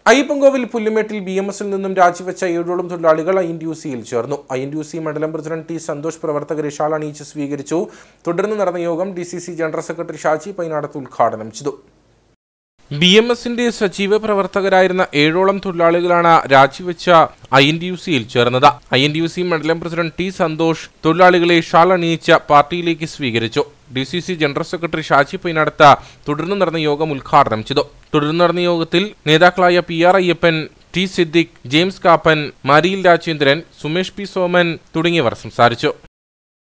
Ayyappancoil പുല്ലുമേട്ടിൽ B M എസിൽ നിന്നും രാജിവെച്ച ഏഴോളം തൊഴിലാളികൾ ഐ എൻ ഡി യു സിയിൽ ചേർന്നു I N D U C മണ്ഡലം പ്രസിഡന്റ് ടി സന്തോഷ് പ്രവർത്തകരെ ഷാൾ അണിയിച്ച് സ്വീകരിച്ചു തുടർന്ന് നടന്ന യോഗം D C C general secretary Shaji Painadath ഉദ്ഘാടനം ചെയ്തു ബി എം എസിന്റെ സജീവ പ്രവർത്തകരായിരുന്ന ഏഴോളം തൊഴിലാളികളാണ് രാജിവെച്ച ഐ എൻ ഡി യു സിയിൽ ചേർന്നത് I N D U C മണ്ഡലം പ്രസിഡന്റ് ടി സന്തോഷ് തൊഴിലാളികളെ ഷാൾ അണിയിച്ച പാർട്ടിയിലേക്ക് സ്വീകരിച്ചു D C C general secretary Shaji Painadath തുടർന്ന് നടന്ന യോഗം ഉദ്ഘാടനം ചെയ്തു തുടർന്ന് നടന്ന യോഗത്തിൽ നേതാക്കളായ P R Ayyappan T Siddique James Kappan മരിയിൽ രാജേന്ദ്രൻ സുമേഷ് പി സോമൻ തുടങ്ങിയവർ സംസാരിച്ചു